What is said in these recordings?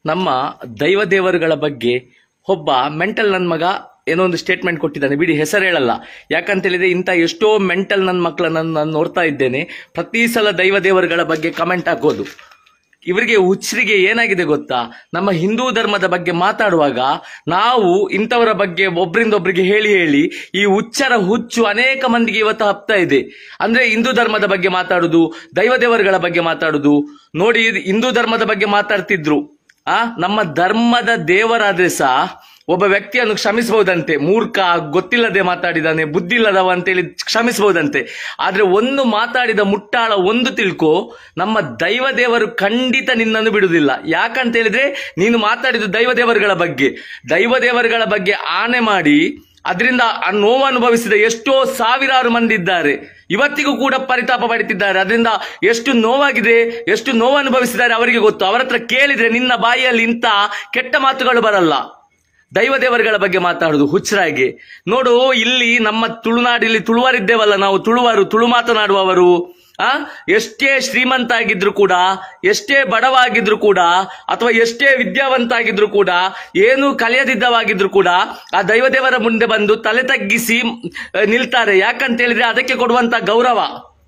ನಮ್ಮ ದೈವ ದೇವರುಗಳ ಬಗ್ಗೆ ಒಬ್ಬ ಮೆಂಟಲ್ ನನ್ನ ಮಗ ಏನೋ ಒಂದು ಸ್ಟೇಟ್ಮೆಂಟ್ ಕೊಟ್ಟಿದ್ದಾನೆ ಬಿಡಿ ಹೆಸರು ಹೇಳಲ್ಲ ಯಾಕಂತ ಹೇಳಿದ್ರೆ ಇಂಥ ಎಷ್ಟೋ ಮೆಂಟಲ್ ನನ್ನ ಮಕ್ಕಳನ್ನ ನಾನು ನೋಡ್ತಾ ಇದ್ದೇನೆ ಪ್ರತಿ ಸಲ ದೈವ ದೇವರುಗಳ ಬಗ್ಗೆ ಕಮೆಂಟ್ ಹಾಕೋದು ಇವರಿಗೆ ಹುಚ್ಚರಿಗೆ ಏನಾಗಿದೆ ಗೊತ್ತಾ ನಮ್ಮ ಹಿಂದೂ ಧರ್ಮದ ಬಗ್ಗೆ ಮಾತಾಡುವಾಗ ನಾವು ಇಂಥವರ ಬಗ್ಗೆ ಒಬ್ರಿಂದ ಒಬ್ರಿಗೆ ಹೇಳಿ ಹೇಳಿ ಈ ಹುಚ್ಚರ ಹುಚ್ಚು ಅನೇಕ ಮಂದಿಗೆ ಇವತ್ತು ಹಪ್ತಾ ಇದೆ ಅಂದ್ರೆ ಹಿಂದೂ ಧರ್ಮದ ಬಗ್ಗೆ ಮಾತಾಡುದು ದೈವ ದೇವರುಗಳ ಬಗ್ಗೆ ಮಾತಾಡುದು ನೋಡಿ ಇದು ಹಿಂದೂ ಧರ್ಮದ ಬಗ್ಗೆ ಮಾತಾಡ್ತಿದ್ರು ಆ ನಮ್ಮ ಧರ್ಮದ ದೇವರಾದ್ರೆ ಸಹ ಒಬ್ಬ ವ್ಯಕ್ತಿಯನ್ನು ಕ್ಷಮಿಸಬಹುದಂತೆ ಮೂರ್ಖ ಗೊತ್ತಿಲ್ಲದೆ ಮಾತಾಡಿದಾನೆ ಬುದ್ಧಿ ಇಲ್ಲದವ ಅಂತೇಳಿ ಕ್ಷಮಿಸಬಹುದಂತೆ ಆದ್ರೆ ಒಂದು ಮಾತಾಡಿದ ಮುಟ್ಟಾಳ ಒಂದು ತಿಳ್ಕೊ ನಮ್ಮ ದೈವ ದೇವರು ಖಂಡಿತ ನಿನ್ನನ್ನು ಬಿಡುವುದಿಲ್ಲ ಯಾಕಂತ ಹೇಳಿದ್ರೆ ನೀನು ಮಾತಾಡಿದ ದೈವ ದೇವರುಗಳ ಬಗ್ಗೆ ದೈವ ದೇವರುಗಳ ಬಗ್ಗೆ ಆಣೆ ಮಾಡಿ ಅದರಿಂದ ಆ ನೋವು ಅನುಭವಿಸಿದ ಎಷ್ಟೋ ಸಾವಿರಾರು ಮಂದಿ ಇದ್ದಾರೆ ಇವತ್ತಿಗೂ ಕೂಡ ಪರಿತಾಪ ಪಡುತ್ತಿದ್ದಾರೆ ಅದರಿಂದ ಎಷ್ಟು ನೋವಾಗಿದೆ ಎಷ್ಟು ನೋವು ಅನುಭವಿಸಿದ್ದಾರೆ ಅವರಿಗೆ ಗೊತ್ತು ಅವರ ಹತ್ರ ಕೇಳಿದ್ರೆ ನಿನ್ನ ಬಾಯಿಯಲ್ಲಿ ಇಂಥ ಕೆಟ್ಟ ಮಾತುಗಳು ಬರಲ್ಲ ದೈವ ದೇವರುಗಳ ಬಗ್ಗೆ ಮಾತಾಡುದು ಹುಚ್ಚರಾಗಿ ನೋಡು ಇಲ್ಲಿ ನಮ್ಮ ತುಳುನಾಡಿಲ್ಲಿ ತುಳುವರಿದ್ದೇವಲ್ಲ ನಾವು ತುಳುವರು ತುಳು ಮಾತನಾಡುವವರು ಆ ಎಷ್ಟೇ ಶ್ರೀಮಂತ ಆಗಿದ್ರು ಕೂಡ ಎಷ್ಟೇ ಬಡವಾಗಿದ್ರು ಕೂಡ ಅಥವಾ ಎಷ್ಟೇ ವಿದ್ಯಾವಂತ ಆಗಿದ್ರು ಕೂಡ ಏನು ಕಲಿಯದಿದ್ದವಾಗಿದ್ರು ಕೂಡ ಆ ದೈವ ದೇವರ ಮುಂದೆ ಬಂದು ತಲೆ ತಗ್ಗಿಸಿ ಆ, ನಿಲ್ತಾರೆ ಯಾಕಂತ ಹೇಳಿದ್ರೆ ಅದಕ್ಕೆ ಕೊಡುವಂತ ಗೌರವ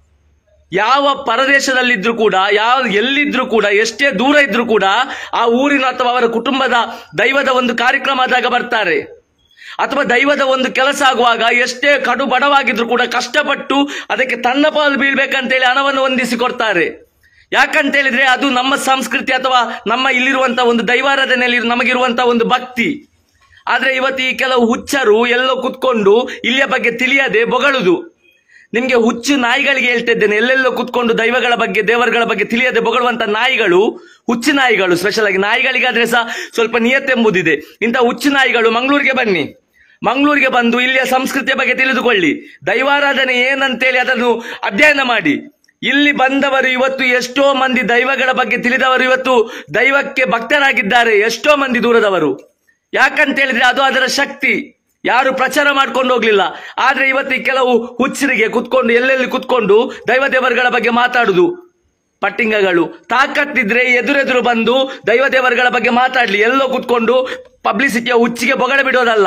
ಯಾವ ಪರದೇಶದಲ್ಲಿದ್ರು ಕೂಡ ಯಾವ ಎಲ್ಲಿದ್ರು ಕೂಡ ಎಷ್ಟೇ ದೂರ ಇದ್ರು ಕೂಡ ಆ ಊರಿನ ಅಥವಾ ಅವರ ಕುಟುಂಬದ ದೈವದ ಒಂದು ಕಾರ್ಯಕ್ರಮ ಆದಾಗ ಬರ್ತಾರೆ ಅಥವಾ ದೈವದ ಒಂದು ಕೆಲಸ ಆಗುವಾಗ ಎಷ್ಟೇ ಕಡು ಬಡವಾಗಿದ್ರು ಕೂಡ ಕಷ್ಟಪಟ್ಟು ಅದಕ್ಕೆ ತನ್ನ ಪಾಲು ಬೀಳ್ಬೇಕಂತೇಳಿ ಹಣವನ್ನು ಹೊಂದಿಸಿ ಕೊಡ್ತಾರೆ ಯಾಕಂತ ಹೇಳಿದ್ರೆ ಅದು ನಮ್ಮ ಸಂಸ್ಕೃತಿ ಅಥವಾ ನಮ್ಮ ಇಲ್ಲಿರುವಂತ ಒಂದು ದೈವಾರಾಧನೆಯಲ್ಲಿ ನಮಗಿರುವಂತ ಒಂದು ಭಕ್ತಿ ಆದ್ರೆ ಇವತ್ತು ಈ ಕೆಲವು ಹುಚ್ಚರು ಎಲ್ಲೋ ಕುತ್ಕೊಂಡು ಇಲ್ಲಿಯ ಬಗ್ಗೆ ತಿಳಿಯದೆ ಬೊಗಳುದು ನಿಮ್ಗೆ ಹುಚ್ಚು ನಾಯಿಗಳಿಗೆ ಹೇಳ್ತಾ ಇದ್ದೇನೆ ಎಲ್ಲೆಲ್ಲೋ ಕುತ್ಕೊಂಡು ದೈವಗಳ ಬಗ್ಗೆ ದೇವರುಗಳ ಬಗ್ಗೆ ತಿಳಿಯದೆ ಬೊಗಳುವಂತ ನಾಯಿಗಳು ಹುಚ್ಚು ನಾಯಿಗಳು ಸ್ಪೆಷಲ್ ಆಗಿ ನಾಯಿಗಳಿಗಾದ್ರೆ ಸಹ ಸ್ವಲ್ಪ ನಿಯತ್ತೆಂಬುದಿದೆ ಇಂಥ ಹುಚ್ಚು ನಾಯಿಗಳು ಮಂಗಳೂರಿಗೆ ಬನ್ನಿ ಮಂಗಳೂರಿಗೆ ಬಂದು ಇಲ್ಲಿಯ ಸಂಸ್ಕೃತಿಯ ಬಗ್ಗೆ ತಿಳಿದುಕೊಳ್ಳಿ ದೈವಾರಾಧನೆ ಏನಂತೇಳಿ ಅದನ್ನು ಅಧ್ಯಯನ ಮಾಡಿ ಇಲ್ಲಿ ಬಂದವರು ಇವತ್ತು ಎಷ್ಟೋ ಮಂದಿ ದೈವಗಳ ಬಗ್ಗೆ ತಿಳಿದವರು ಇವತ್ತು ದೈವಕ್ಕೆ ಭಕ್ತರಾಗಿದ್ದಾರೆ ಎಷ್ಟೋ ಮಂದಿ ದೂರದವರು ಯಾಕಂತ ಹೇಳಿದ್ರೆ ಅದು ಅದರ ಶಕ್ತಿ ಯಾರು ಪ್ರಚಾರ ಮಾಡ್ಕೊಂಡು ಹೋಗ್ಲಿಲ್ಲ ಆದ್ರೆ ಇವತ್ತು ಈ ಕೆಲವು ಹುಚ್ಚರಿಗೆ ಕುತ್ಕೊಂಡು ಎಲ್ಲೆಲ್ಲಿ ಕುತ್ಕೊಂಡು ದೈವ ದೇವರುಗಳ ಬಗ್ಗೆ ಮಾತಾಡುದು ಪಟ್ಟಿಂಗಗಳು ತಾಕತ್ತಿದ್ರೆ ಎದುರೆದುರು ಬಂದು ದೈವ ದೇವರುಗಳ ಬಗ್ಗೆ ಮಾತಾಡ್ಲಿ ಎಲ್ಲೋ ಕುತ್ಕೊಂಡು ಪಬ್ಲಿಸಿಟಿಯ ಹುಚ್ಚಿಗೆ ಬೊಗಳೆ ಬಿಡೋದಲ್ಲ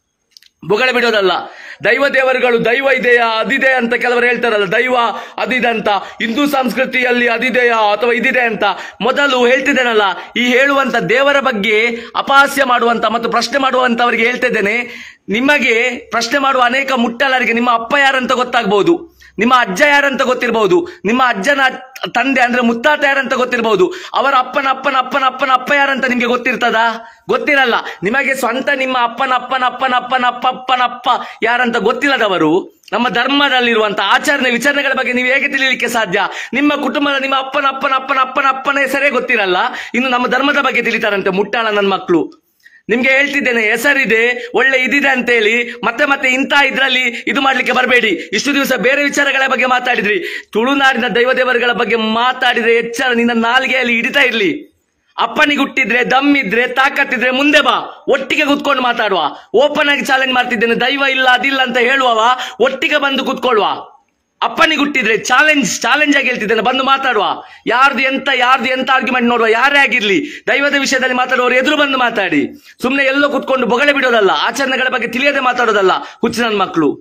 ಬೊಗಳೆ ಬಿಡೋದಲ್ಲ ದೈವ ದೇವರುಗಳು ದೈವ ಇದೆಯಾ ಅದಿದೆ ಅಂತ ಕೆಲವರು ಹೇಳ್ತಾರಲ್ಲ ದೈವ ಅದಿದೆ ಅಂತ ಹಿಂದೂ ಸಂಸ್ಕೃತಿಯಲ್ಲಿ ಅದಿದೆಯಾ ಅಥವಾ ಇದಿದೆ ಅಂತ ಮೊದಲು ಹೇಳ್ತಿದ್ದೇನಲ್ಲ ಈ ಹೇಳುವಂತ ದೇವರ ಬಗ್ಗೆ ಅಪಹಾಸ್ಯ ಮಾಡುವಂತ ಮತ್ತು ಪ್ರಶ್ನೆ ಮಾಡುವಂತವರಿಗೆ ಹೇಳ್ತಿದ್ದೇನೆ ನಿಮಗೆ ಪ್ರಶ್ನೆ ಮಾಡುವ ಅನೇಕ ಮುಟ್ಟಲರಿಗೆ ನಿಮ್ಮ ಅಪ್ಪ ಯಾರಂತ ಗೊತ್ತಾಗ್ಬಹುದು ನಿಮ್ಮ ಅಜ್ಜ ಯಾರಂತ ಗೊತ್ತಿರಬಹುದು ನಿಮ್ಮ ಅಜ್ಜನ ತಂದೆ ಅಂದ್ರೆ ಮುತ್ತಾತ ಯಾರಂತ ಗೊತ್ತಿರಬಹುದು ಅವರ ಅಪ್ಪನ ಅಪ್ಪನ ಅಪ್ಪನ ಅಪ್ಪನ ಅಪ್ಪ ಯಾರಂತ ನಿಮ್ಗೆ ಗೊತ್ತಿರ್ತದಾ ಗೊತ್ತಿರಲ್ಲ ನಿಮಗೆ ಸ್ವಂತ ನಿಮ್ಮ ಅಪ್ಪನ ಅಪ್ಪನ ಅಪ್ಪನ ಅಪ್ಪನ ಅಪ್ಪ ಅಪ್ಪನಪ್ಪ ಯಾರಂತ ಗೊತ್ತಿಲ್ಲದವರು ನಮ್ಮ ಧರ್ಮದಲ್ಲಿರುವಂತ ಆಚರಣೆ ವಿಚಾರಣೆಗಳ ಬಗ್ಗೆ ನೀವು ಹೇಗೆ ತಿಳಿಯಲಿಕ್ಕೆ ಸಾಧ್ಯ ನಿಮ್ಮ ಕುಟುಂಬದ ನಿಮ್ಮ ಅಪ್ಪನ ಅಪ್ಪನ ಅಪ್ಪನ ಅಪ್ಪನ ಅಪ್ಪನ ಹೆಸರೇ ಗೊತ್ತಿರಲ್ಲ ಇನ್ನು ನಮ್ಮ ಧರ್ಮದ ಬಗ್ಗೆ ತಿಳಿತಾರಂತೆ ಮುಟ್ಟಾಳ ನನ್ನ ಮಕ್ಕಳು ನಿಮ್ಗೆ ಹೇಳ್ತಿದ್ದೇನೆ ಹೆಸರಿದೆ ಒಳ್ಳೆ ಇದಿದೆ ಅಂತೇಳಿ ಮತ್ತೆ ಮತ್ತೆ ಇಂಥ ಇದ್ರಲ್ಲಿ ಇದು ಮಾಡ್ಲಿಕ್ಕೆ ಬರಬೇಡಿ ಇಷ್ಟು ದಿವಸ ಬೇರೆ ವಿಚಾರಗಳ ಬಗ್ಗೆ ಮಾತಾಡಿದ್ರಿ ತುಳುನಾಡಿನ ದೈವ ದೇವರುಗಳ ಬಗ್ಗೆ ಮಾತಾಡಿದ್ರೆ ಎಚ್ಚರ ನಿನ್ನ ನಾಲಿಗೆಯಲ್ಲಿ ಹಿಡಿತಾ ಇರ್ಲಿ ಅಪ್ಪನಿಗೆ ಹುಟ್ಟಿದ್ರೆ ದಮ್ ಇದ್ರೆ ತಾಕತ್ತಿದ್ರೆ ಮುಂದೆ ಬಾ ಒಟ್ಟಿಗೆ ಕುತ್ಕೊಂಡು ಮಾತಾಡುವ ಓಪನ್ ಆಗಿ ಚಾಲೆಂಜ್ ಮಾಡ್ತಿದ್ದೇನೆ ದೈವ ಇಲ್ಲ ಅದಿಲ್ಲ ಅಂತ ಹೇಳುವವ ಒಟ್ಟಿಗೆ ಬಂದು ಕುತ್ಕೊಳ್ಳುವ ಅಪ್ಪನಿಗೆ ಹುಟ್ಟಿದ್ರೆ ಚಾಲೆಂಜ್ ಚಾಲೆಂಜ್ ಆಗಿ ಹೇಳ್ತಿದ್ದೇನೆ ಬಂದು ಮಾತಾಡುವ ಯಾರ್ದು ಎಂತ ಯಾರ್ದು ಎಂತ ಆರ್ಗ್ಯುಮೆಂಟ್ ನೋಡುವ ಯಾರೇ ಆಗಿರ್ಲಿ ದೈವದ ವಿಷಯದಲ್ಲಿ ಮಾತಾಡುವವರು ಎದುರು ಬಂದು ಮಾತಾಡಿ ಸುಮ್ಮನೆ ಎಲ್ಲೋ ಕುತ್ಕೊಂಡು ಬೊಗಳೆ ಬಿಡೋದಲ್ಲ ಆಚರಣೆಗಳ ಬಗ್ಗೆ ತಿಳಿಯದೆ ಮಾತಾಡೋದಲ್ಲ ಹುಚ್ಚು ನನ್ನ ಮಕ್ಕಳು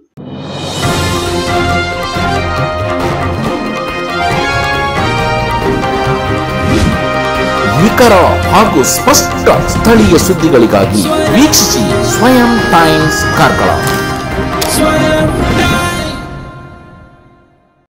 ನಿಖರ ಹಾಗೂ ಸ್ಪಷ್ಟ ಸ್ಥಳೀಯ ಸುದ್ದಿಗಳಿಗಾಗಿ ವೀಕ್ಷಿಸಿ ಸ್ವಯಂ ಟೈಮ್ಸ್ ಕಾರ್ಕಳ Swam